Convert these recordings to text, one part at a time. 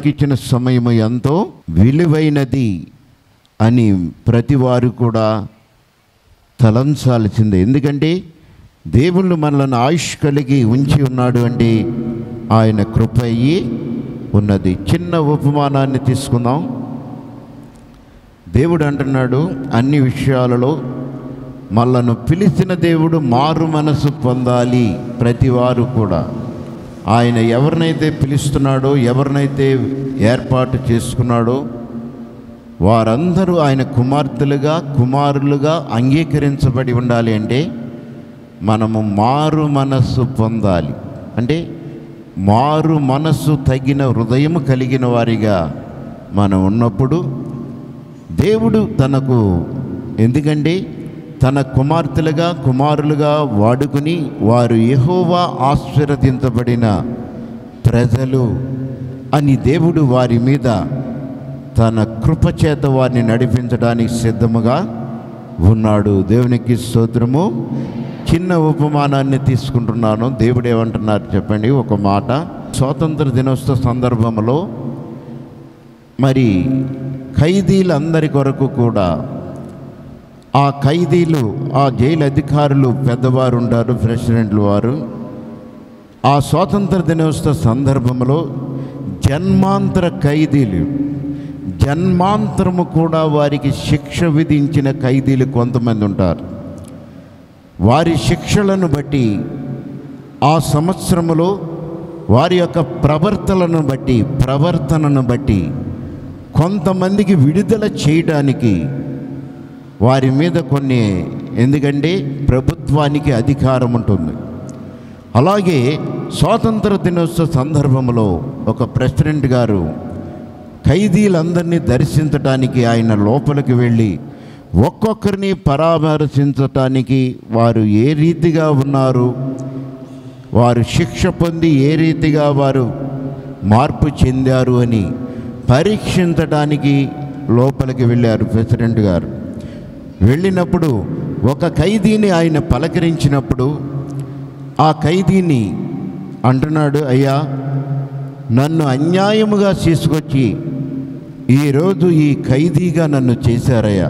మనకిచ్చిన సమయం ఎంతో విలువైనది అని ప్రతి వారు కూడా తలంచాల్సిందే ఎందుకంటే దేవుళ్ళు మనల్ని ఆయుష్ కలిగి ఉంచి ఉన్నాడు అంటే ఆయన కృప అయ్యి ఉన్నది చిన్న ఉపమానాన్ని తీసుకుందాం దేవుడు అంటున్నాడు అన్ని విషయాలలో మళ్ళను పిలిచిన దేవుడు మారు మనసు పొందాలి ప్రతి వారు కూడా ఆయన ఎవరినైతే పిలుస్తున్నాడో ఎవరినైతే ఏర్పాటు చేసుకున్నాడో వారందరూ ఆయన కుమార్తెలుగా కుమారులుగా అంగీకరించబడి ఉండాలి అంటే మనము మారు మనస్సు పొందాలి అంటే మారు మనస్సు తగిన హృదయం కలిగిన వారిగా మనం ఉన్నప్పుడు దేవుడు తనకు ఎందుకంటే తన కుమార్తెలుగా కుమారులుగా వాడుకుని వారు యెహోవా ఆశీర్వదించబడిన ప్రజలు అని దేవుడు వారి మీద తన కృపచేత వారిని నడిపించడానికి సిద్ధముగా ఉన్నాడు దేవునికి స్తోత్రము చిన్న ఉపమానాన్ని తీసుకుంటున్నాను దేవుడు ఏమంటున్నారు చెప్పండి ఒక మాట స్వాతంత్ర దినోత్సవ సందర్భంలో మరి ఖైదీలందరి కొరకు కూడా ఆ ఖైదీలు ఆ జైలు అధికారులు పెద్దవారు ఉంటారు ప్రెసిడెంట్లు వారు ఆ స్వాతంత్ర దినోత్సవ సందర్భంలో జన్మాంతర ఖైదీలు జన్మాంతరము కూడా వారికి శిక్ష విధించిన ఖైదీలు కొంతమంది ఉంటారు వారి శిక్షలను బట్టి ఆ సంవత్సరములో వారి యొక్క ప్రవర్తనను బట్టి ప్రవర్తనను బట్టి కొంతమందికి విడుదల చేయడానికి వారి మీద కొన్ని ఎందుకంటే ప్రభుత్వానికి అధికారం ఉంటుంది అలాగే స్వాతంత్ర దినోత్సవ సందర్భంలో ఒక ప్రెసిడెంట్ గారు ఖైదీలందరినీ దర్శించడానికి ఆయన లోపలికి వెళ్ళి ఒక్కొక్కరిని పరామర్శించటానికి వారు ఏ రీతిగా ఉన్నారు వారు శిక్ష పొంది ఏ రీతిగా వారు మార్పు చెందారు అని పరీక్షించడానికి లోపలికి వెళ్ళారు ప్రెసిడెంట్ గారు వెళ్ళినప్పుడు ఒక ఖైదీని ఆయన పలకరించినప్పుడు ఆ ఖైదీని అంటున్నాడు అయ్యా నన్ను అన్యాయముగా తీసుకొచ్చి ఈరోజు ఈ ఖైదీగా నన్ను చేశారయ్యా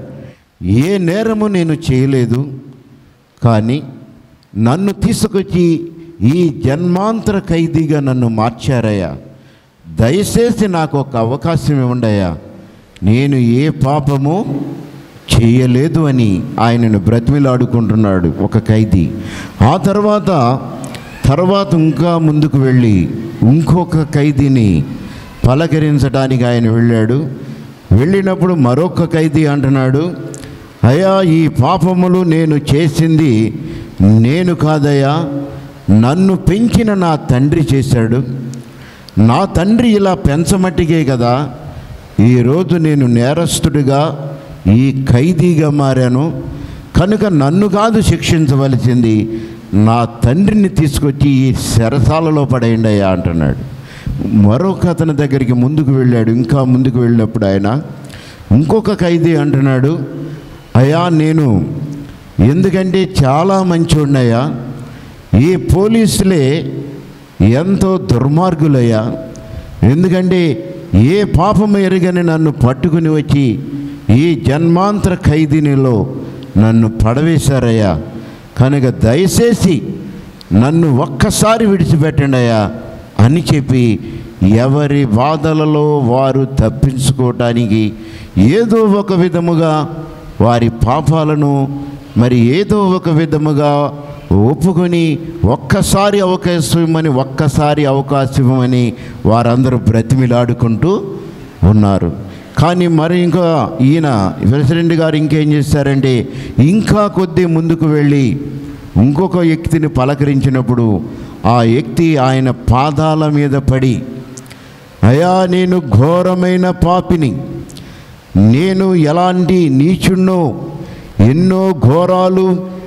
ఏ నేరము నేను చేయలేదు కానీ నన్ను తీసుకొచ్చి ఈ జన్మాంతర ఖైదీగా నన్ను మార్చారయ్యా దయచేసి నాకు ఒక అవకాశం ఇవ్వండియ్యా నేను ఏ పాపము చేయలేదు అని ఆయనను బ్రతిమిలాడుకుంటున్నాడు ఒక ఖైదీ ఆ తర్వాత తర్వాత ఇంకా ముందుకు వెళ్ళి ఇంకొక ఖైదీని పలకరించడానికి ఆయన వెళ్ళాడు వెళ్ళినప్పుడు మరొక ఖైదీ అంటున్నాడు అయ్యా ఈ పాపములు నేను చేసింది నేను కాదయ్యా నన్ను పెంచిన నా తండ్రి చేశాడు నా తండ్రి ఇలా పెంచమట్టిగే కదా ఈరోజు నేను నేరస్తుడిగా ఈ ఖైదీగా మారాను కనుక నన్ను కాదు శిక్షించవలసింది నా తండ్రిని తీసుకొచ్చి ఈ శరసాలలో పడేయండి అయ్యా అంటున్నాడు మరొక అతని దగ్గరికి ముందుకు వెళ్ళాడు ఇంకా ముందుకు వెళ్ళినప్పుడు ఆయన ఇంకొక ఖైదీ అంటున్నాడు అయ్యా నేను ఎందుకంటే చాలా మంచోడినయ్యా ఈ పోలీసులే ఎంతో దుర్మార్గులయ్యా ఎందుకంటే ఏ పాపం ఎరగని నన్ను పట్టుకుని వచ్చి ఈ జన్మాంతర ఖైదీనిలో నన్ను పడవేశారయ్యా కనుక దయచేసి నన్ను ఒక్కసారి విడిచిపెట్టండి అయ్యా అని చెప్పి ఎవరి బాధలలో వారు తప్పించుకోవటానికి ఏదో ఒక విధముగా వారి పాపాలను మరి ఏదో ఒక విధముగా ఒప్పుకొని ఒక్కసారి అవకాశం ఇవ్వమని ఒక్కసారి అవకాశం ఇవ్వమని వారందరూ బ్రతిమిలాడుకుంటూ ఉన్నారు కానీ మరి ఇంకా ఈయన ప్రెసిడెంట్ గారు ఇంకేం చేశారంటే ఇంకా కొద్ది ముందుకు వెళ్ళి ఇంకొక వ్యక్తిని పలకరించినప్పుడు ఆ వ్యక్తి ఆయన పాదాల మీద పడి అయా నేను ఘోరమైన పాపిని నేను ఎలాంటి నీచున్నో ఎన్నో ఘోరాలు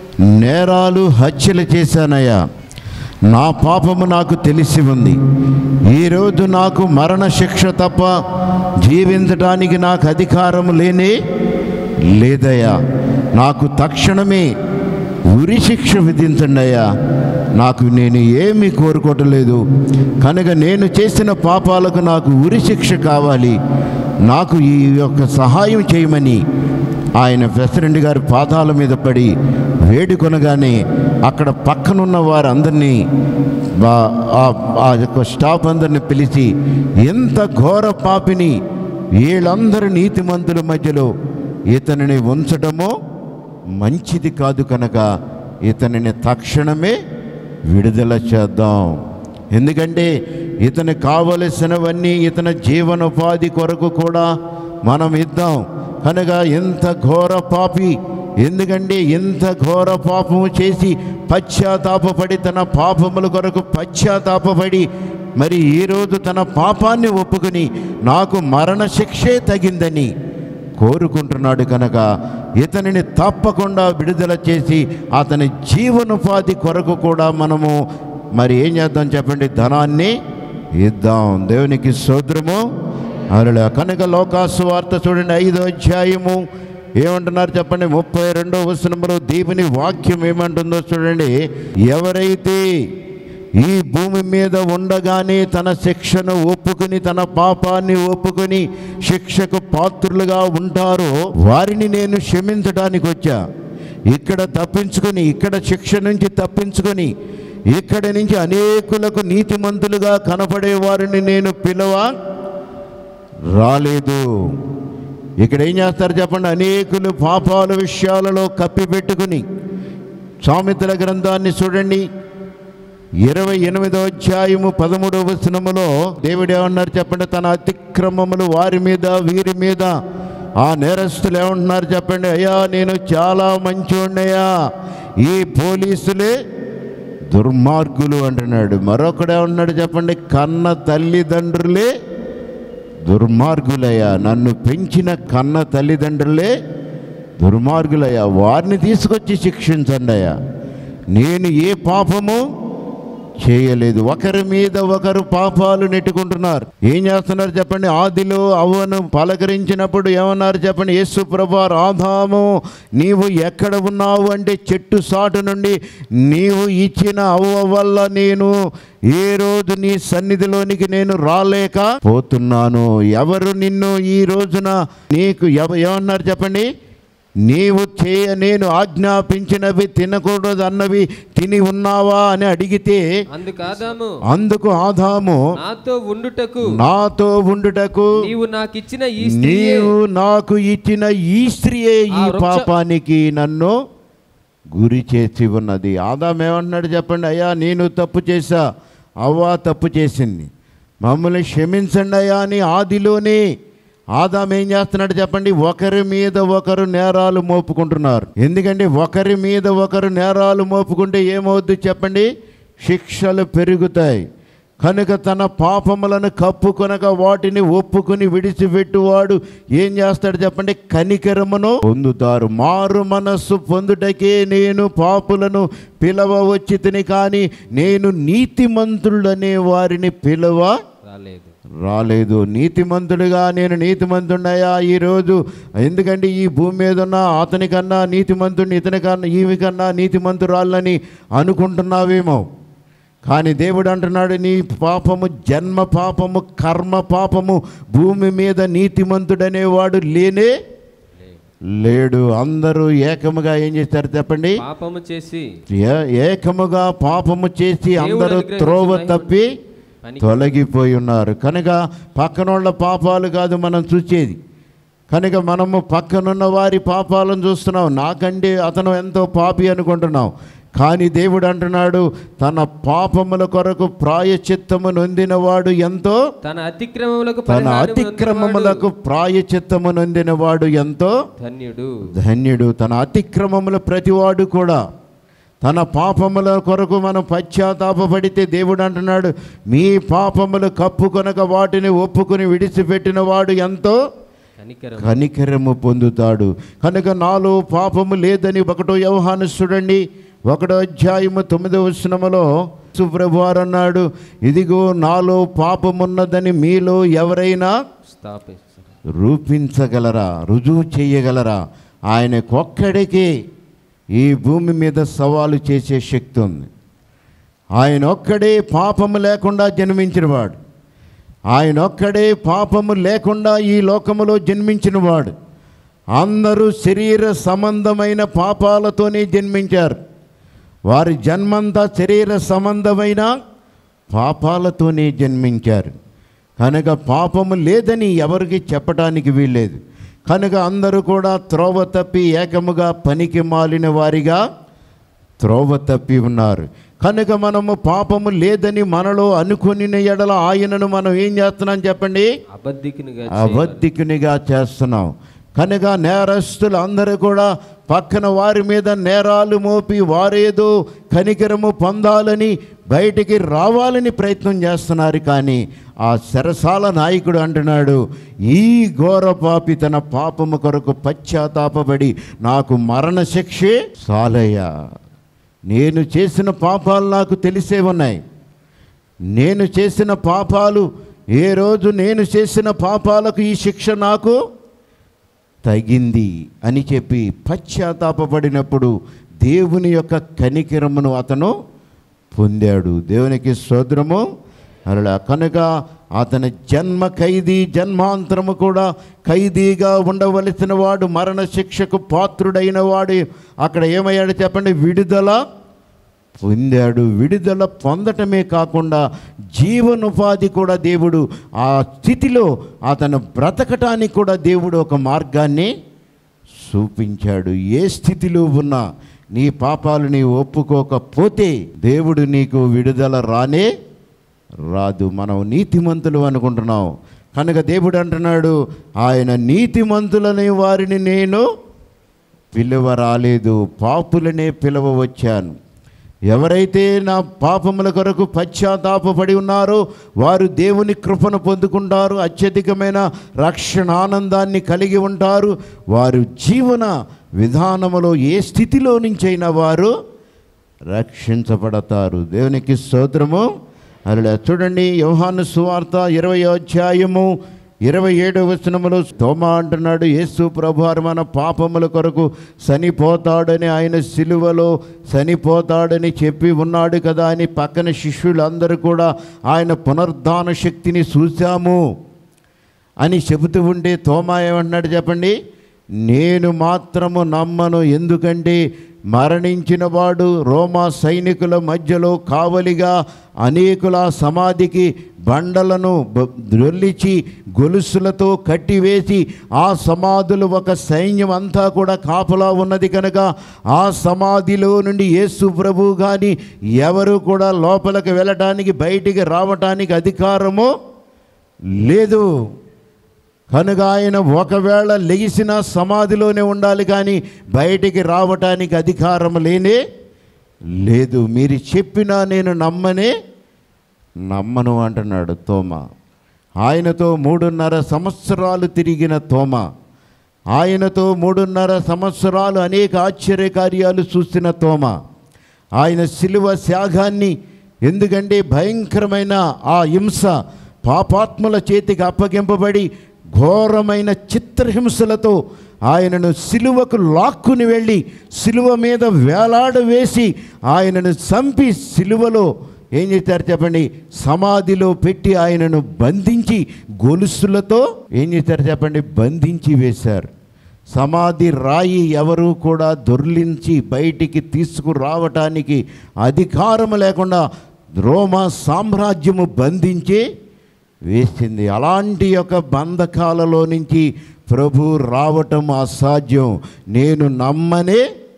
నేరాలు హత్యలు చేశానయ్యా నా పాపము నాకు తెలిసి ఉంది ఈరోజు నాకు మరణ శిక్ష తప్ప జీవించడానికి నాకు అధికారం లేనే లేదయ్యా నాకు తక్షణమే ఉరి శిక్ష విధించండి అయ్యా నాకు నేను ఏమీ కోరుకోవటం లేదు కనుక నేను చేసిన పాపాలకు నాకు ఉరి శిక్ష కావాలి నాకు ఈ యొక్క సహాయం చేయమని ఆయన ప్రెసిడెంట్ గారి పాదాల మీద పడి వేడుకొనగానే అక్కడ పక్కనున్న వారందరినీ బా- ఆ- ఆ యొక్క స్టాఫ్ అందరిని పిలిచి ఎంత ఘోర పాపిని వీళ్ళందరూ నీతిమంతుల మధ్యలో ఇతనిని ఉంచడమో మంచిది కాదు కనుక ఇతనిని తక్షణమే విడుదల చేద్దాం ఎందుకంటే ఇతను కావలసినవన్నీ ఇతని జీవనోపాధి కొరకు కూడా మనం ఇద్దాం కనుక ఎంత ఘోర పాపి ఎందుకంటే ఎంత ఘోర పాపము చేసి పశ్చాత్తాపపడి తన పాపముల కొరకు పశ్చాత్తాపపడి మరి ఈరోజు తన పాపాన్ని ఒప్పుకొని నాకు మరణ శిక్షే తగిందని కోరుకుంటున్నాడు కనుక ఇతనిని తప్పకుండా విడుదల చేసి అతని జీవనోపాధి కొరకు కూడా మనము మరి ఏం చేద్దాం చెప్పండి ధనాన్ని ఇద్దాం దేవునికి సోదరము అలా కనుక లోకాసు వార్త చూడండి ఐదో అధ్యాయము ఏమంటున్నారు చెప్పండి ముప్పై రెండో వచనంలో దేవుని వాక్యం ఏమంటుందో చూడండి ఎవరైతే ఈ భూమి మీద ఉండగానే తన శిక్షను ఒప్పుకుని తన పాపాన్ని ఒప్పుకొని శిక్షకు పాత్రులుగా ఉంటారో వారిని నేను క్షమించడానికి వచ్చా ఇక్కడ తప్పించుకొని ఇక్కడ శిక్ష నుంచి తప్పించుకొని ఇక్కడి నుంచి అనేకులకు నీతిమంతులుగా కనపడే వారిని నేను పిలవ రాలేదు ఇక్కడ ఏం చేస్తారు చెప్పండి అనేకులు పాపాల విషయాలలో కప్పిపెట్టుకుని సామెతల గ్రంథాన్ని చూడండి ఇరవై ఎనిమిదో అధ్యాయము పదమూడవ వచనములో దేవుడు ఏమన్నారు చెప్పండి తన అతిక్రమములు వారి మీద వీరి మీద ఆ నేరస్తులు ఏమంటున్నారు చెప్పండి అయ్యా నేను చాలా మంచోడినయ్యా ఈ పోలీసులే దుర్మార్గులు అంటున్నాడు మరొకడు ఏమన్నాడు చెప్పండి కన్న తల్లిదండ్రులే దుర్మార్గులయ్యా నన్ను పెంచిన కన్న తల్లిదండ్రులే దుర్మార్గులయ్యా వారిని తీసుకొచ్చి శిక్షించండి అయ్యా నేను ఏ పాపము చేయలేదు ఒకరి మీద ఒకరు పాపాలు నెట్టుకుంటున్నారు ఏం చేస్తున్నారు చెప్పండి ఆదిలో అవ్వను పలకరించినప్పుడు ఏమన్నారు చెప్పండి యేసు ప్రభా రాధాము నీవు ఎక్కడ ఉన్నావు అంటే చెట్టు సాటు నుండి నీవు ఇచ్చిన అవ్వ వల్ల నేను ఏ రోజు నీ సన్నిధిలోనికి నేను రాలేక పోతున్నాను ఎవరు నిన్ను ఈ రోజున నీకు ఎవ ఏమన్నారు చెప్పండి నీవు చేయ నేను ఆజ్ఞాపించినవి తినకూడదు అన్నవి తిని ఉన్నావా అని అడిగితే అందుకు ఆదాము అందుకు ఆదాము నాతో ఉండుటకు నాతో ఉండుటకు నీవు నాకిచ్చిన ఈ స్త్రీయే నీవు నాకు ఇచ్చిన ఈ స్త్రీయే ఈ ఆ వృక్ష- పాపానికి నన్ను గురి చేసి ఉన్నది ఆదాం ఏమంటున్నాడు చెప్పండి అయ్యా నేను తప్పు చేశా అవ్వ తప్పు చేసింది మమ్మల్ని క్షమించండి అయ్యా అని ఆదిలోనే ఆదాం ఏం చేస్తున్నాడు చెప్పండి ఒకరి మీద ఒకరు నేరాలు మోపుకుంటున్నారు ఎందుకంటే ఒకరి మీద ఒకరు నేరాలు మోపుకుంటే ఏమవుద్ది చెప్పండి శిక్షలు పెరుగుతాయి కనుక తన పాపములను కప్పుకొనక వాటిని ఒప్పుకుని విడిచిపెట్టువాడు ఏం చేస్తాడు చెప్పండి కనికరమును పొందుతారు మారు మనస్సు పొందుటకే నేను పాపులను పిలవ వచ్చి తిని కానీ నేను నీతిమంతుడనే వారిని పిలవ రాలేదు రాలేదు నీతిమంతుడిగా నేను నీతిమంతుడయ్యా ఈరోజు ఎందుకంటే ఈ భూమి మీద ఉన్న అతని కన్నా నీతిమంతుడిని ఇతని కన్నా ఈమె కన్నా నీతిమంతురాలని అనుకుంటున్నావేమో కానీ దేవుడు అంటున్నాడు నీ పాపము జన్మ పాపము కర్మ పాపము భూమి మీద నీతిమంతుడనేవాడు లేనే లేడు అందరూ ఏకముగా ఏం చేస్తారు చెప్పండి పాపము చేసి ఏ- ఏకముగా పాపము చేసి అందరూ అనుగ్రహించిన త్రోవ మహిమ- తప్పి పని తొలగిపోయి ఉన్నారు కనుక పక్కనోళ్ళ పాపాలు కాదు మనం చూసేది కనుక మనము పక్కనున్న వారి పాపాలను చూస్తున్నాం నాకంటే అతను ఎంతో పాపి అనుకుంటున్నాం కానీ దేవుడు అంటున్నాడు తన పాపముల కొరకు ప్రాయచిత్తము నొందినవాడు ఎంతో తన అతిక్రమములకు తన పరిహారము అతిక్రమములకు ప్రాయచిత్తము నొందినవాడు ఎంతో ధన్యుడు ధన్యుడు తన అతిక్రమముల ప్రతివాడు కూడా తన పాపముల కొరకు మనం పశ్చాత్తాపడితే దేవుడు అంటున్నాడు మీ పాపములు కప్పుకొనక వాటిని ఒప్పుకుని విడిచిపెట్టిన వాడు ఎంతో కనికరం కనికరము పొందుతాడు కనుక నాలో పాపము లేదని ఒకటో వ్యవహాను చూడండి ఒకటో అధ్యాయము తొమ్మిదవ వచనములో సుప్రభువారు అన్నాడు ఇదిగో నాలో పాపమున్నదని మీలో ఎవరైనా స్థాపిస్తారు రూపించగలరా రుజువు చేయగలరా ఆయనకొక్కడికే ఈ భూమి మీద సవాలు చేసే శక్తి ఉంది ఆయన ఒక్కడే పాపము లేకుండా జన్మించినవాడు ఆయన ఒక్కడే పాపము లేకుండా ఈ లోకములో జన్మించినవాడు అందరూ శరీర సంబంధమైన పాపాలతోనే జన్మించారు వారి జన్మంతా శరీర సంబంధమైన పాపాలతోనే జన్మించారు కనుక పాపము లేదని ఎవరికి చెప్పడానికి వీల్లేదు కనుక అందరూ కూడా త్రోవ తప్పి ఏకముగా పనికి మాలిన వారిగా త్రోవ తప్పి ఉన్నారు కనుక మనము పాపము లేదని మనలో అనుకుని ఎడల ఆయనను మనం ఏం చేస్తున్నాం చెప్పండి అబద్ధికునిగా అబద్ధికునిగా చేస్తున్నాం కనుక నేరస్తులు అందరూ కూడా పక్కన వారి మీద నేరాలు మోపి వారేదో కనికరము పొందాలని బయటికి రావాలని ప్రయత్నం చేస్తున్నారు కానీ ఆ శరసాల నాయకుడు అంటున్నాడు ఈ ఘోర పాపి తన పాపము కొరకు పశ్చాత్తాపబడి నాకు మరణ శిక్షే సాలయ్య నేను చేసిన పాపాలు నాకు తెలిసే ఉన్నాయి నేను చేసిన పాపాలు ఏ రోజు నేను చేసిన పాపాలకు ఈ శిక్ష నాకు తగింది అని చెప్పి పశ్చాత్తాపపడినప్పుడు దేవుని యొక్క కనికిరమును అతను పొందాడు దేవునికి స్తోత్రము అలా కనుక అతని జన్మ ఖైదీ జన్మాంతరము కూడా ఖైదీగా ఉండవలసిన వాడు మరణ శిక్షకు పాత్రుడైన వాడు అక్కడ ఏమయ్యాడు చెప్పండి విడుదల పొందాడు విడుదల పొందటమే కాకుండా జీవనోపాధి కూడా దేవుడు ఆ స్థితిలో అతను బ్రతకటానికి కూడా దేవుడు ఒక మార్గాన్ని చూపించాడు ఏ స్థితిలో ఉన్నా నీ పాపాలు నీ ఒప్పుకోకపోతే దేవుడు నీకు విడుదల రానే రాదు మనం నీతిమంతులు అనుకుంటున్నాం కనుక దేవుడు అంటున్నాడు ఆయన నీతిమంతులనే వారిని నేను పిలువ రాలేదు పాపులనే పిలువ వచ్చాను ఎవరైతే నా పాపముల కొరకు పశ్చాత్తాపపడి ఉన్నారో వారు దేవుని కృపను పొందుకుంటారు అత్యధికమైన రక్షణ ఆనందాన్ని కలిగి ఉంటారు వారు జీవన విధానములో ఏ స్థితిలో నుంచైనా వారు రక్షించబడతారు దేవునికి స్తోత్రము అలా చూడండి యోహాను సువార్త ఇరవై అధ్యాయము ఇరవై ఏడవ వచనములో తోమా అంటున్నాడు యేసు ప్రభువారు మన పాపముల కొరకు చనిపోతాడని ఆయన సిలువలో చనిపోతాడని చెప్పి ఉన్నాడు కదా అని పక్కన శిష్యులందరూ కూడా ఆయన పునరుద్ధాన శక్తిని చూశాము అని చెబుతూ ఉంటే తోమా ఏమన్నాడు చెప్పండి నేను మాత్రము నమ్మను ఎందుకంటే మరణించిన వాడు రోమా సైనికుల మధ్యలో కావలిగా అనేకుల సమాధికి బండలను బ- దొర్లిచి గొలుసులతో కట్టివేసి ఆ సమాధులు ఒక సైన్యం అంతా కూడా కాపలా ఉన్నది కనుక ఆ సమాధిలో నుండి యేసు ప్రభు కానీ ఎవరు కూడా లోపలికి వెళ్ళటానికి బయటికి రావటానికి అధికారము లేదు కనుక ఆయన ఒకవేళ లెగిసిన సమాధిలోనే ఉండాలి కానీ బయటికి రావటానికి అధికారం లేనే లేదు మీరు చెప్పినా నేను నమ్మనే నమ్మను అంటున్నాడు తోమ ఆయనతో మూడున్నర సంవత్సరాలు తిరిగిన తోమ ఆయనతో మూడున్నర సంవత్సరాలు అనేక ఆశ్చర్యకార్యాలు చూసిన తోమ ఆయన శిలువ త్యాగాన్ని ఎందుకంటే భయంకరమైన ఆ హింస పాపాత్ముల చేతికి అప్పగింపబడి ఘోరమైన చిత్రహింసలతో ఆయనను సిలువకు లాక్కుని వెళ్ళి సిలువ మీద వేలాడవేసి ఆయనను చంపి సిలువలో ఏం చేశారు చెప్పండి సమాధిలో పెట్టి ఆయనను బంధించి గొలుసులతో ఏం చేశారు చెప్పండి బంధించి వేశారు సమాధి రాయి ఎవరు కూడా దొర్లించి బయటికి తీసుకురావటానికి అధికారం లేకుండా రోమా సామ్రాజ్యము బంధించి వేసింది అలాంటి యొక్క బంధకాలలో నుంచి ప్రభు రావటం అసాధ్యం నేను నమ్మనే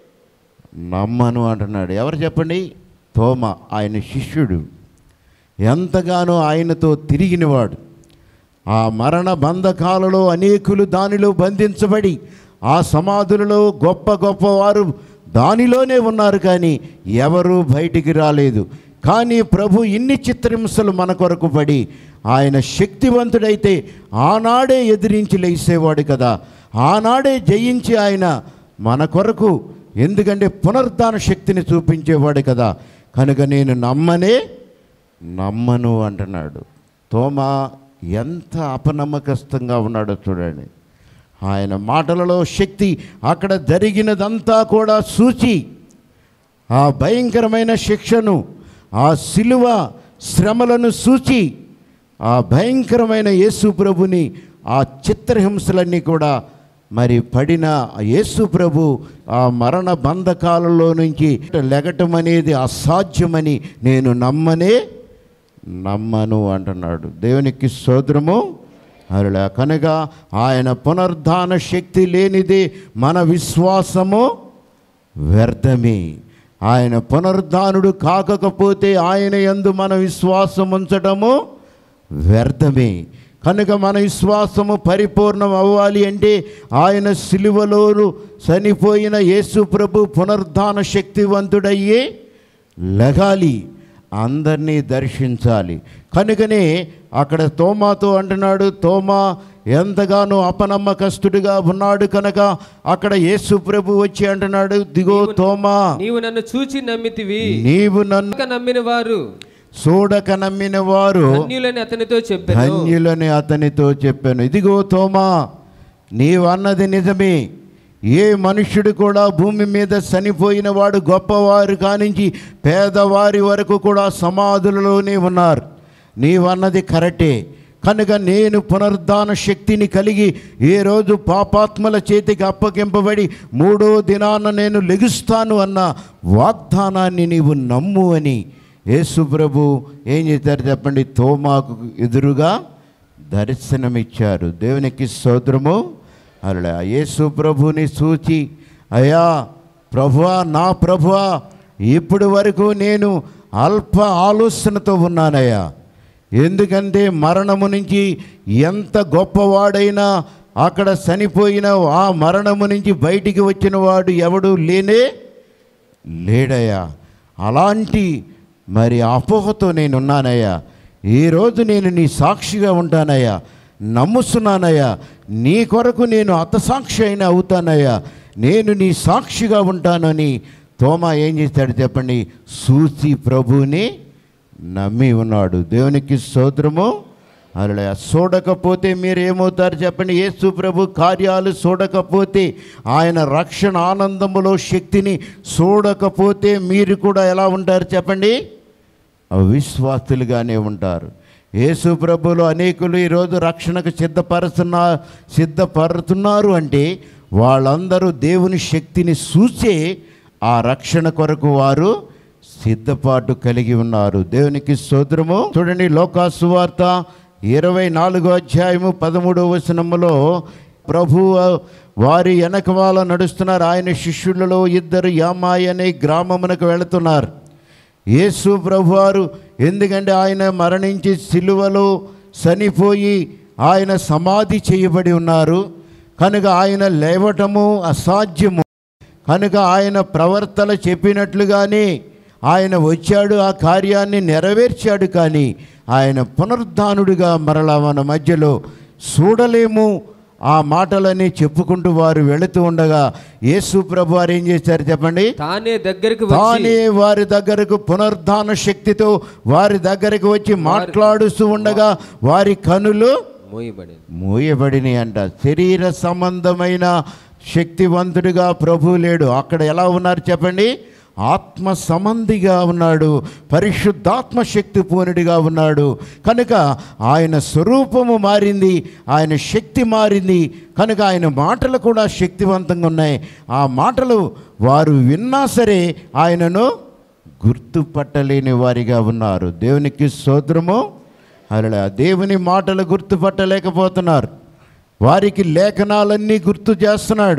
నమ్మను అంటున్నాడు ఎవరు చెప్పండి తోమ ఆయన శిష్యుడు ఎంతగానో ఆయనతో తిరిగినవాడు ఆ మరణ బంధకాలలో అనేకులు దానిలో బంధించబడి ఆ సమాధులలో గొప్ప గొప్ప వారు దానిలోనే ఉన్నారు కానీ ఎవరూ బయటికి రాలేదు కానీ ప్రభు ఇన్ని చిత్రహింసలు మన కొరకు పడి ఆయన శక్తివంతుడైతే ఆనాడే ఎదిరించి లేసేవాడు కదా ఆనాడే జయించి ఆయన మన కొరకు ఎందుకంటే పునరుద్ధాన శక్తిని చూపించేవాడు కదా కనుక నేను నమ్మనే నమ్మను అంటున్నాడు తోమా ఎంత అపనమ్మకస్తంగా ఉన్నాడో చూడండి ఆయన మాటలలో శక్తి అక్కడ జరిగినదంతా కూడా సూచి ఆ భయంకరమైన శిక్షను ఆ శిలువ శ్రమలను సూచి ఆ భయంకరమైన యేసు ప్రభుని ఆ చిత్రహింసలన్నీ కూడా మరి పడిన ఆ యేసు ప్రభు ఆ మరణ బంధకాలలో నుంచి లెగటం అనేది అసాధ్యమని నేను నమ్మనే నమ్మను అంటున్నాడు దేవునికి సోదరము అలా కనుక ఆయన పునరుద్ధాన శక్తి లేనిది మన విశ్వాసము వ్యర్థమే ఆయన పునరుద్ధానుడు కాకపోతే ఆయన యందు మన విశ్వాసం ఉంచడము వ్యర్థమే కనుక మన విశ్వాసము పరిపూర్ణం అవ్వాలి అంటే ఆయన సిలువలోను చనిపోయిన యేసు ప్రభు పునరుద్ధాన శక్తివంతుడయ్యే లగాలి అందరినీ దర్శించాలి కనుకనే అక్కడ తోమాతో అంటున్నాడు తోమా ఎంతగానో అపనమ్మకస్తుడిగా ఉన్నాడు కనుక అక్కడ యేసు ప్రభు వచ్చి అంటున్నాడు దిగో తోమా నీవు నన్ను చూచి నమ్మితివి నీవు నన్ను ఇంకా నమ్మిన వారు చూడక నమ్మిన వారు ధన్యులని అతనితో చెప్పాను ధన్యులని అతనితో చెప్పాను ఇదిగో తోమా నీవు అన్నది నిజమే ఏ మనుష్యుడు కూడా భూమి మీద చనిపోయిన వాడు గొప్పవారు కానించి పేదవారి వరకు కూడా సమాధులలోనే ఉన్నారు నీవన్నది కరెక్టే కనుక నేను పునరుద్ధాన శక్తిని కలిగి ఏ రోజు పాపాత్మల చేతికి అప్పగింపబడి మూడో దినాన నేను లెగుస్తాను అన్న వాగ్దానాన్ని నీవు నమ్ము అని యేసు ప్రభు ఏం చేశారు చెప్పండి తోమాకు ఎదురుగా దర్శనమిచ్చారు దేవునికి స్తోత్రము అలా యేసు ప్రభుని చూచి అయ్యా ప్రభువా నా ప్రభువా ఇప్పటి వరకు నేను అల్ప ఆలోచనతో ఉన్నానయ్యా ఎందుకంటే మరణము నుంచి ఎంత గొప్పవాడైనా అక్కడ చనిపోయిన ఆ మరణము నుంచి బయటికి వచ్చిన వాడు ఎవడు లేనే లేడయ్యా అలాంటి మరి అపోహతో నేనున్నానయ్యా ఈరోజు నేను నీ సాక్షిగా ఉంటానయ్యా నమ్ముస్తున్నానయ్యా నీ కొరకు నేను అతసాక్షి అయిన అవుతానయ్యా నేను నీ సాక్షిగా ఉంటానని తోమా ఏం చేశాడు చెప్పండి సూచి ప్రభుని నమ్మి ఉన్నాడు దేవునికి స్తోత్రము అలా చూడకపోతే మీరు ఏమవుతారు చెప్పండి యేసు ప్రభు కార్యాలు చూడకపోతే ఆయన రక్షణ ఆనందములో శక్తిని చూడకపోతే మీరు కూడా ఎలా ఉంటారు చెప్పండి అవిశ్వాసులుగానే ఉంటారు యేసు ప్రభులు అనేకులు ఈరోజు రక్షణకు సిద్ధపరుస్తున్నా సిద్ధపడుతున్నారు అంటే వాళ్ళందరూ దేవుని శక్తిని చూసే ఆ రక్షణ కొరకు వారు సిద్ధపాటు కలిగి ఉన్నారు దేవునికి స్తోత్రము చూడండి లోకా సువార్త ఇరవై నాలుగో అధ్యాయము పదమూడవ వచనములో ప్రభు వారి వెనక వాళ్ళ నడుస్తున్నారు ఆయన శిష్యులలో ఇద్దరు యామాయి అనే గ్రామమునకు వెళుతున్నారు యేసు ప్రభువారు ఎందుకంటే ఆయన మరణించి సిలువలో చనిపోయి ఆయన సమాధి చేయబడి ఉన్నారు కనుక ఆయన లేవటము అసాధ్యము కనుక ఆయన ప్రవర్తన చెప్పినట్లుగానే ఆయన వచ్చాడు ఆ కార్యాన్ని నెరవేర్చాడు కానీ ఆయన పునరుద్ధానుడిగా మరలా మన మధ్యలో చూడలేము ఆ మాటలని చెప్పుకుంటూ వారు వెళుతూ ఉండగా యేసు ప్రభు వారు ఏం చేశారు చెప్పండి తానే దగ్గరికి వచ్చి తానే వారి దగ్గరకు పునరుద్ధాన శక్తితో వారి దగ్గరకు వచ్చి మాట్లాడుతూ ఉండగా వారి కనులు మోయబడింది మూయబడిని అంట శరీర సంబంధమైన శక్తివంతుడిగా ప్రభు లేడు అక్కడ ఎలా ఉన్నారు చెప్పండి ఆత్మ సంబంధిగా ఉన్నాడు పరిశుద్ధాత్మ శక్తి పూనుడిగా ఉన్నాడు కనుక ఆయన స్వరూపము మారింది ఆయన శక్తి మారింది కనుక ఆయన మాటలు కూడా శక్తివంతంగా ఉన్నాయి ఆ మాటలు వారు విన్నా సరే ఆయనను గుర్తుపట్టలేని వారిగా ఉన్నారు దేవునికి స్తోత్రము అలా దేవుని మాటలు గుర్తుపట్టలేకపోతున్నారు వారికి లేఖనాలన్నీ గుర్తు చేస్తున్నాడు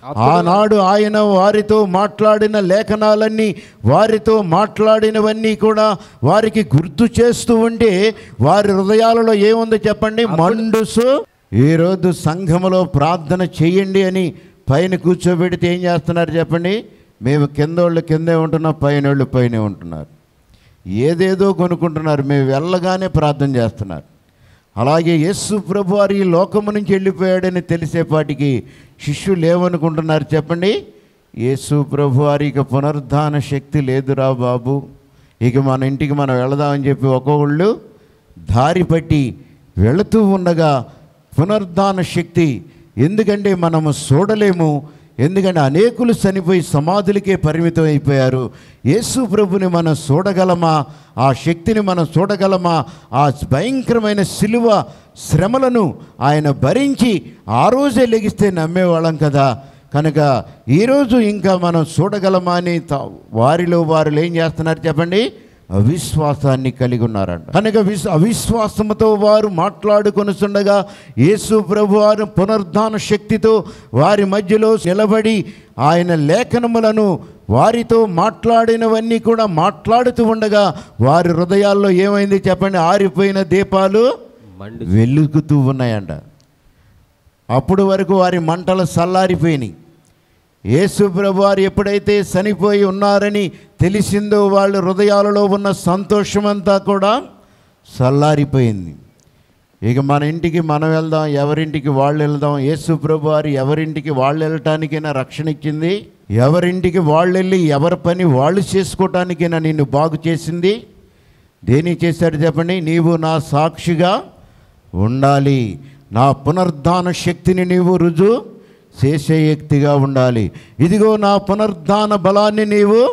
ఆనాడు ఆయన వారితో మాట్లాడిన లేఖనాలన్నీ వారితో మాట్లాడినవన్నీ కూడా వారికి గుర్తు చేస్తూ ఉంటే వారి హృదయాలలో ఏముందో చెప్పండి మండుసు ఈరోజు సంఘములో ప్రార్థన చేయండి అని పైన కూర్చోబెడితే ఏం చేస్తున్నారు చెప్పండి మేము కిందోళ్ళు కిందే ఉంటున్నాం పైన వాళ్ళు పైనే ఉంటున్నారు ఏదేదో కొనుక్కుంటున్నారు మేము వెళ్ళగానే ప్రార్థన చేస్తున్నారు అలాగే యేసు ప్రభు వారు ఈ లోకము నుంచి వెళ్ళిపోయాడని తెలిసేపాటికి శిష్యులు ఏమనుకుంటున్నారు చెప్పండి యేసు ప్రభు వారి ఇక పునరుద్ధాన శక్తి లేదురా బాబు ఇక మన ఇంటికి మనం వెళదామని చెప్పి ఒక్కొక్కళ్ళు దారి పట్టి వెళుతూ ఉండగా పునరుద్ధాన శక్తి ఎందుకంటే మనము చూడలేము ఎందుకంటే అనేకులు చనిపోయి సమాధులకే పరిమితం అయిపోయారు యేసు ప్రభుని మనం చూడగలమా ఆ శక్తిని మనం చూడగలమా ఆ భయంకరమైన సిలువ శ్రమలను ఆయన భరించి ఆ రోజే లెగిస్తే నమ్మేవాళ్ళం కదా కనుక ఈరోజు ఇంకా మనం చూడగలమా అని త- వారిలో వారు ఏం చేస్తున్నారు చెప్పండి అవిశ్వాసాన్ని కలిగి ఉన్నారంట కనుక విశ్వ అవిశ్వాసముతో వారు మాట్లాడుకొనుచుండగా యేసు ప్రభు వారు పునరుద్ధాన శక్తితో వారి మధ్యలో నిలబడి ఆయన లేఖనములను వారితో మాట్లాడినవన్నీ కూడా మాట్లాడుతూ ఉండగా వారి హృదయాల్లో ఏమైంది చెప్పండి ఆరిపోయిన దీపాలు మండు వెలుగుతూ ఉన్నాయంట అప్పుడు వరకు వారి మంటలు చల్లారిపోయినాయి యేసు ప్రభు వారు ఎప్పుడైతే చనిపోయి ఉన్నారని తెలిసిందో వాళ్ళ హృదయాలలో ఉన్న సంతోషమంతా కూడా చల్లారిపోయింది ఇక మన ఇంటికి మనం వెళ్దాం ఎవరింటికి వాళ్ళు వెళ్దాం యేసు ప్రభు వారు ఎవరింటికి వాళ్ళు వెళ్ళటానికైనా రక్షణ ఇచ్చింది ఎవరింటికి వాళ్ళు వెళ్ళి ఎవరి పని వాళ్ళు చేసుకోవటానికైనా నిన్ను బాగు చేసింది దేని చేశాడు చెప్పండి నీవు నా సాక్షిగా ఉండాలి నా పునరుద్ధాన శక్తిని నీవు రుజు చేసే వ్యక్తిగా ఉండాలి ఇదిగో నా పునరుద్ధాన బలాన్ని నీవు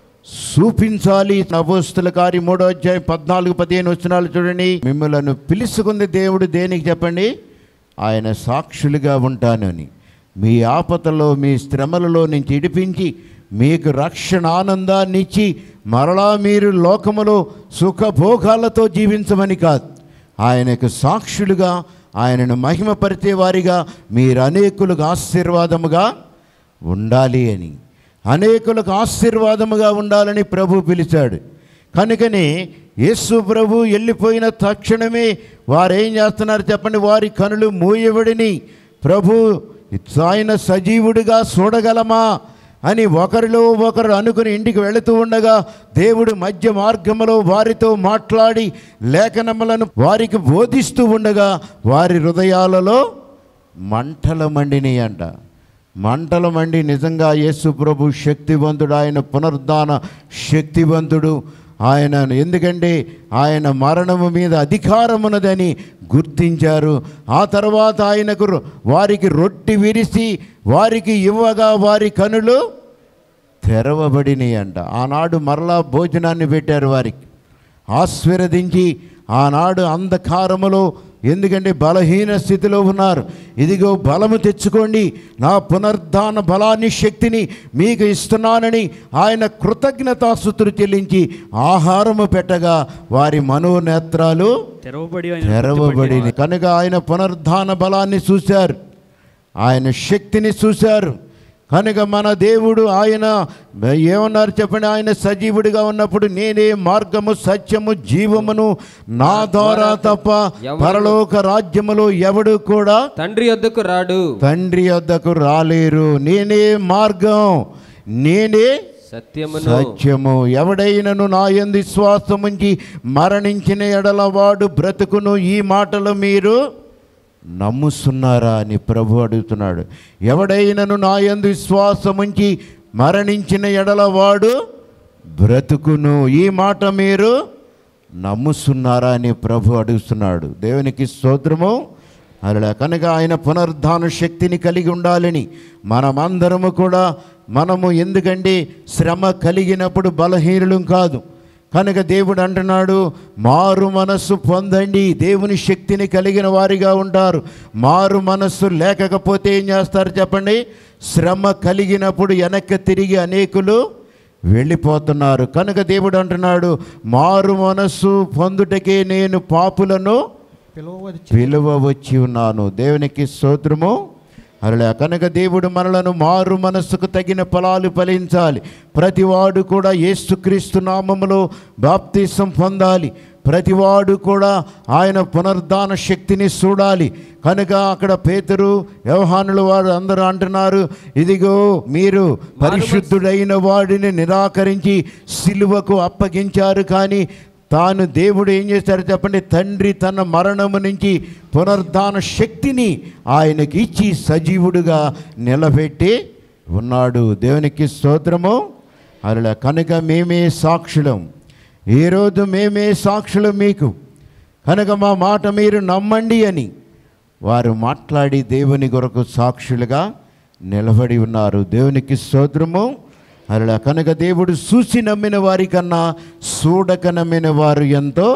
చూపించాలి నపోస్తుల కార్య మూడో అధ్యాయం పద్నాలుగు పదిహేను వచ్చినాలు చూడండి మిమ్మలను పిలుచుకుంది దేవుడు దేనికి చెప్పండి ఆయన సాక్షులుగా ఉంటానని మీ ఆపదలో మీ శ్రమలలో నుంచి ఇడిపించి మీకు రక్షణ ఆనందాన్ని ఇచ్చి మరలా మీరు లోకములో సుఖభోగాలతో జీవించమని కాదు ఆయనకు సాక్షులుగా ఆయనను మహిమపరిచే వారిగా మీరు అనేకులకు ఆశీర్వాదముగా ఉండాలి అని అనేకులకు ఆశీర్వాదముగా ఉండాలని ప్రభు పిలిచాడు కనుకనే యేసు ప్రభు వెళ్ళిపోయిన తక్షణమే వారు ఏం చేస్తున్నారు చెప్పండి వారి కనులు మూయబడిని ప్రభు ఆయన సజీవుడిగా చూడగలమా అని ఒకరిలో ఒకరు అనుకుని ఇంటికి వెళుతూ ఉండగా దేవుడు మధ్య మార్గములో వారితో మాట్లాడి లేఖనములను వారికి బోధిస్తూ ఉండగా వారి హృదయాలలో మంటల మండిని అంట మంటల మండి నిజంగా యేసు ప్రభు శక్తివంతుడు ఆయన పునరుద్ధాన శక్తివంతుడు ఆయన ఎందుకంటే ఆయన మరణము మీద అధికారమున్నదని గుర్తించారు ఆ తర్వాత ఆయనకు రొ- వారికి రొట్టి విరిసి వారికి ఇవ్వగా వారి కనులు తెరవబడినాయి అంట ఆనాడు మరలా భోజనాన్ని పెట్టారు వారికి ఆశీర్వదించి ఆనాడు అంధకారములో ఎందుకంటే బలహీన స్థితిలో ఉన్నారు ఇదిగో బలము తెచ్చుకోండి నా పునరుద్ధాన బలాన్ని శక్తిని మీకు ఇస్తున్నానని ఆయన కృతజ్ఞతాసుతులు చెల్లించి ఆహారము పెట్టగా వారి మనోనేత్రాలు తెరవబడి ఆయన తెరవబడి కనుక ఆయన పునరుద్ధాన బలాన్ని చూశారు ఆయన శక్తిని చూశారు కనుక మన దేవుడు ఆయన ఏమన్నారు చెప్పండి ఆయన సజీవుడిగా ఉన్నప్పుడు నేనే మార్గము సత్యము జీవమును నా ద్వారా తప్ప పరలోక రాజ్యములో ఎవడు కూడా తండ్రి వద్దకు రాడు తండ్రి వద్దకు రాలేరు నేనే మార్గం నేనే సత్యమును సత్యము ఎవడైనను నా యందు విశ్వాసముంచి మరణించిన ఎడల వాడు బ్రతుకును ఈ మాటలు మీరు నమ్ముస్తున్నారా అని ప్రభు అడుగుతున్నాడు ఎవడైనను నా యందు విశ్వాసముంచి మరణించిన ఎడల వాడు బ్రతుకును ఈ మాట మీరు నమ్ముస్తున్నారా అని ప్రభు అడుగుతున్నాడు దేవునికి స్తోత్రము అలా కనుక ఆయన పునరుద్ధాన శక్తిని కలిగి ఉండాలని మనమందరము కూడా మనము ఎందుకంటే శ్రమ కలిగినప్పుడు బలహీనులం కాదు కనుక దేవుడు అంటున్నాడు మారు మనస్సు పొందండి దేవుని శక్తిని కలిగిన వారిగా ఉంటారు మారు మనస్సు లేకపోతే ఏం చేస్తారు చెప్పండి శ్రమ కలిగినప్పుడు వెనక్కి తిరిగి అనేకులు వెళ్ళిపోతున్నారు కనుక దేవుడు అంటున్నాడు మారు మనస్సు పొందుటకే నేను పాపులను పిలువ వచ్చి ఉన్నాను దేవునికి స్తోత్రము అలా కనుక దేవుడు మనలను మారు మనస్సుకు తగిన ఫలాలు ఫలించాలి ప్రతివాడు కూడా యేసుక్రీస్తు నామములో బాప్తీసం పొందాలి ప్రతివాడు కూడా ఆయన పునరుద్ధాన శక్తిని చూడాలి కనుక అక్కడ పేతురు వ్యవహానులు వారు అందరూ అంటున్నారు ఇదిగో మీరు పరిశుద్ధుడైన వాడిని నిరాకరించి సిలువకు అప్పగించారు కానీ తాను దేవుడు ఏం చేశారు చెప్పండి తండ్రి తన మరణము నుంచి పునరుద్ధాన శక్తిని ఆయనకి ఇచ్చి సజీవుడుగా నిలబెట్టి ఉన్నాడు దేవునికి స్తోత్రము అలా కనుక మేమే సాక్షులం ఈరోజు మేమే సాక్షులం మీకు కనుక మా మాట మీరు నమ్మండి అని వారు మాట్లాడి దేవుని కొరకు సాక్షులుగా నిలబడి ఉన్నారు దేవునికి స్తోత్రము అలా కనుక దేవుడు చూసి నమ్మిన వారికన్నా చూడక నమ్మిన వారు ఎంతో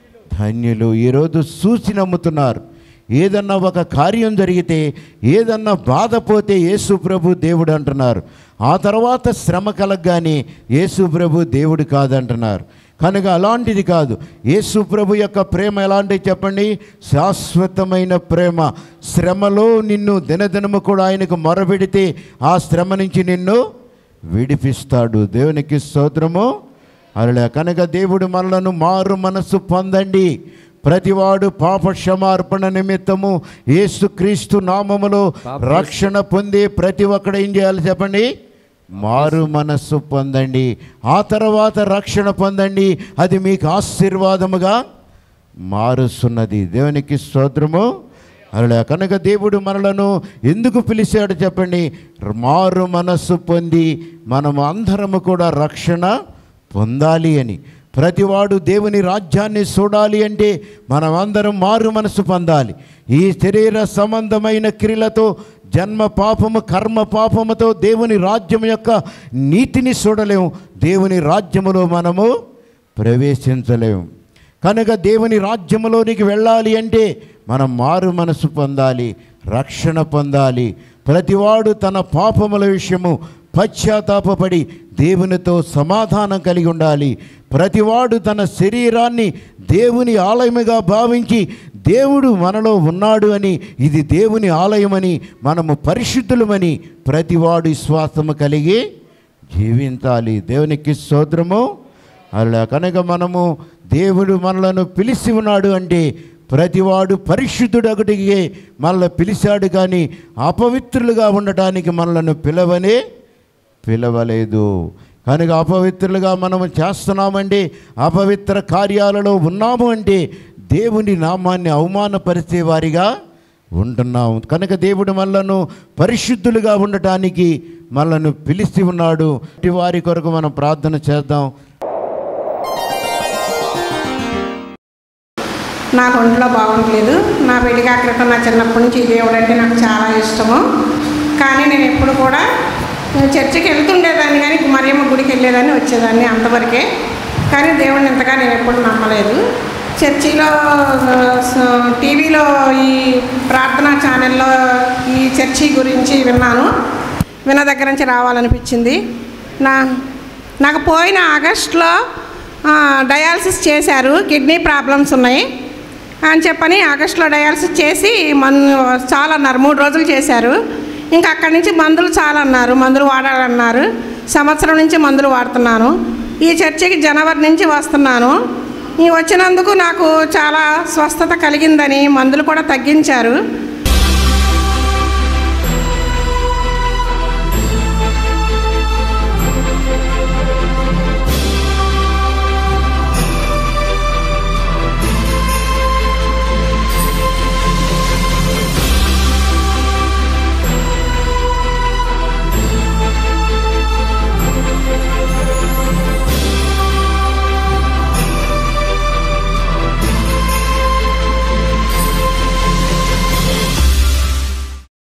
ధన్యులు ఈరోజు చూసి నమ్ముతున్నారు ఏదన్నా ఒక కార్యం జరిగితే ఏదన్నా బాధపోతే యేసు ప్రభు దేవుడు అంటున్నారు ఆ తర్వాత శ్రమ కలగగానే యేసు ప్రభు దేవుడు కాదంటున్నారు కనుక అలాంటిది కాదు యేసు ప్రభు యొక్క ప్రేమ ఎలాంటిది చెప్పండి శాశ్వతమైన ప్రేమ శ్రమలో నిన్ను దినదినము కూడా ఆయనకు మొరపెడితే ఆ శ్రమ నుంచి నిన్ను విడిపిస్తాడు దేవునికి స్తోత్రము అలా కనుక దేవుడు మనలను మారు మనస్సు పొందండి ప్రతివాడు పాప క్షమార్పణ నిమిత్తము యేసుక్రీస్తు నామములో రక్షణ పొంది ప్రతి ఒక్కడు ఏం చేయాలి చెప్పండి మారు మనస్సు పొందండి ఆ తర్వాత రక్షణ పొందండి అది మీకు ఆశీర్వాదముగా మారుస్తున్నది దేవునికి స్తోత్రము అలా కనుక దేవుడు మనలను ఎందుకు పిలిచాడు చెప్పండి మారు మనస్సు పొంది మనము అందరము కూడా రక్షణ పొందాలి అని ప్రతివాడు దేవుని రాజ్యాన్ని చూడాలి అంటే మనమందరం మారు మనసు పొందాలి ఈ శరీర సంబంధమైన క్రియలతో జన్మ పాపము కర్మ పాపముతో దేవుని రాజ్యం యొక్క నీతిని చూడలేము దేవుని రాజ్యములో మనము ప్రవేశించలేము కనుక దేవుని రాజ్యములోనికి వెళ్ళాలి అంటే మనం మారు మనసు పొందాలి రక్షణ పొందాలి ప్రతివాడు తన పాపముల విషయము పశ్చాత్తాపపడి దేవునితో సమాధానం కలిగి ఉండాలి ప్రతివాడు తన శరీరాన్ని దేవుని ఆలయముగా భావించి దేవుడు మనలో ఉన్నాడు అని ఇది దేవుని ఆలయమని మనము పరిశుద్ధులమని ప్రతివాడు విశ్వాసము కలిగి జీవించాలి దేవునికి స్తోత్రము అలా కనుక మనము దేవుడు మనలను పిలిచి ఉన్నాడు అంటే ప్రతివాడు పరిశుద్ధుడు ఒకటికి మనల్ని పిలిచాడు కానీ అపవిత్రులుగా ఉండటానికి మనలను పిలవనే పిలవలేదు కనుక అపవిత్రులుగా మనము చేస్తున్నామండి అపవిత్ర కార్యాలలో ఉన్నాము అంటే దేవుని నామాన్ని అవమానపరిచే వారిగా ఉంటున్నాము కనుక దేవుడు మనలను పరిశుద్ధులుగా ఉండటానికి మనలను పిలిచి ఉన్నాడు ఇటు వారి కొరకు మనం ప్రార్థన చేద్దాం నాకు ఒంట్లో బాగుండలేదు నా పెళ్లిగా క్రితం నా చిన్నప్పటి నుంచి ఈ దేవుడు అంటే నాకు చాలా ఇష్టము కానీ నేను ఎప్పుడు కూడా చర్చికి వెళ్తుండేదాన్ని కానీ మరియమ్మ గుడికి వెళ్ళేదాన్ని వచ్చేదాన్ని అంతవరకే కానీ దేవుడిని ఇంతగా నేను ఎప్పుడు నమ్మలేదు చర్చిలో స- టీవీలో ఈ ప్రార్థనా ఛానల్లో ఈ చర్చి గురించి విన్నాను విన్న దగ్గర నుంచి రావాలనిపించింది నా నాకు పోయిన ఆగస్టులో ఆ, డయాలసిస్ చేశారు కిడ్నీ ప్రాబ్లమ్స్ ఉన్నాయి అని చెప్పని ఆగస్టులో డయాలసిస్ చేసి మన్ చాలా అన్నారు మూడు రోజులు చేశారు ఇంకా అక్కడి నుంచి మందులు చాలా అన్నారు మందులు వాడాలన్నారు సంవత్సరం నుంచి మందులు వాడుతున్నాను ఈ చర్చికి జనవరి నుంచి వస్తున్నాను ఈ వచ్చినందుకు నాకు చాలా స్వస్థత కలిగిందని మందులు కూడా తగ్గించారు